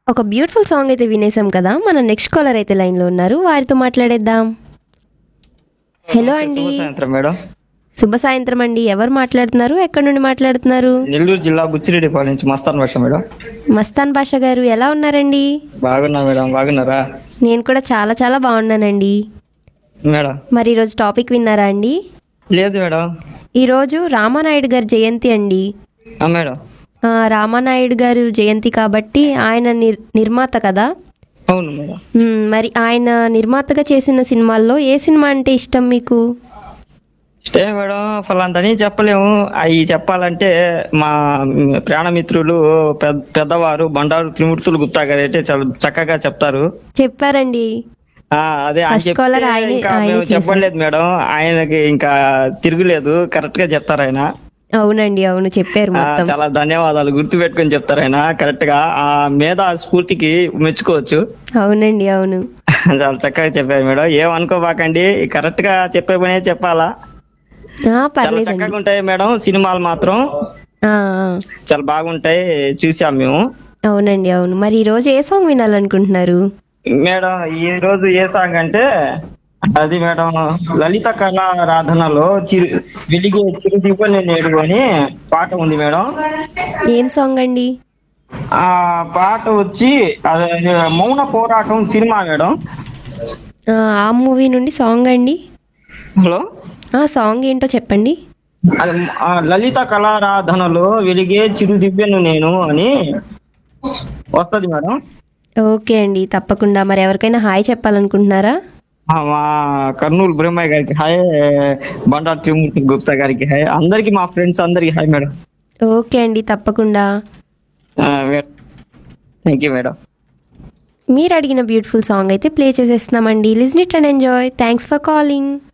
ఒక beautiful song అయితే వినేసాం కదా మన నెక్స్ట్ కాలర్ అయితే లైన్లో ఉన్నారు వారితో మాట్లాడేద్దాం హలో అండి శుభ సాయంత్రం మేడం శుభ సాయంత్రం అండి ఎవరు మాట్లాడుతున్నారు ఎక్కడి నుండి మాట్లాడుతున్నారు నెల్లూరు జిల్లా బుచ్చిరెడ్డిపాలెం నుంచి మస్తాన్ భాష మేడం మస్తాన్ బాషా గారు ఎలా ఉన్నారండి బాగున్నా మేడం బాగున్నారా నేను కూడా చాలా చాలా బాగున్నానండి మేడం మరి ఈరోజు టాపిక్ విన్నారా అండి లేదు మేడం ఈరోజు రామానాయుడు గారి జయంతి అండి ఆ మేడం ఆ, రామానాయుడు గారు జయంతి కాబట్టి ఆయన నిర్ నిర్మాత కదా అవును మేడం మ్, మరి ఆయన నిర్మాతగా చేసిన సినిమాల్లో ఏ సినిమా అంటే ఇష్టం మీకు అంటే మేడం ఫలాంతని చెప్పలేము అవి చెప్పాలంటే మా ప్రాణమిత్రులు పెద్ద పెద్దవారు బండారు త్రిమూర్తులు గుప్తా గారు అయితే చాలా చక్కగా చెప్తారు చెప్పారండి ఆ అదే ఆయన First చెప్తే caller ఆయనే- ఇంకా ఆయనే మేము చేశారు. చెప్పలేదు మేడం ఆయనకి ఇంకా తిరుగులేదు కరెక్ట్ గా చెప్తారు ఆయన అవునండి అవును చెప్పారు ఆ, మొత్తం చాలా ధన్యవాదాలు గుర్తు పెట్టుకొని చెప్తారు ఆయన కరెక్ట్ గా ఆ మేధా స్ఫూర్తికి మెచ్చుకోవచ్చు అవునండి అవును చాలా చక్కగా చెప్పారు మేడం ఏమనుకోబాకండి కరెక్ట్ గా చెప్పే పనే చెప్పాలా ఆ, చాలా పర్లేదండి చక్కగా ఉంటాయి మేడం సినిమాలు మాత్రం ఆ, ఆ. చాలా బాగుంటాయి చూసాం మేము అవునండి అవును మరి ఈ రోజు ఏ సాంగ్ వినాలనుకుంటున్నారు మేడం ఈ రోజు ఏ సాంగ్ అంటే అది మేడం లలిత కళారాధనలో చిరు వెలిగే చిరుదీపని నేడు అని పాట ఉంది మేడం ఏం సాంగ్ అండి ఆ పాట వచ్చి అది మౌన పోరాటం సినిమా మేడం ఆ, ఆ మూవీ నుండి సాంగ్ అండి హలో ఆ సాంగ్ ఏంటో చెప్పండి అది ఆ లలిత కళారాధనలో వెలిగే చిరుదివ్యను నేను అని వస్తది మేడం ఓకే అండి తప్పకుండా మరి ఎవరికైనా హాయ్ చెప్పాలనుకుంటున్నారా ఆ, మా కర్నూలు బ్రహ్మయ్య గారికి హాయ్ బండారు త్రిమూర్తి గుప్తా గారికి హాయ్ అందరికి మా ఫ్రెండ్స్ అందరికి హాయ్ మేడం ఓకే అండి తప్పకుండా థ్యాంక్ యూ మేడం మీరు అడిగిన బ్యూటిఫుల్ సాంగ్ అయితే ప్లే చేసేస్తున్నామండి listen it and enjoy thanks for calling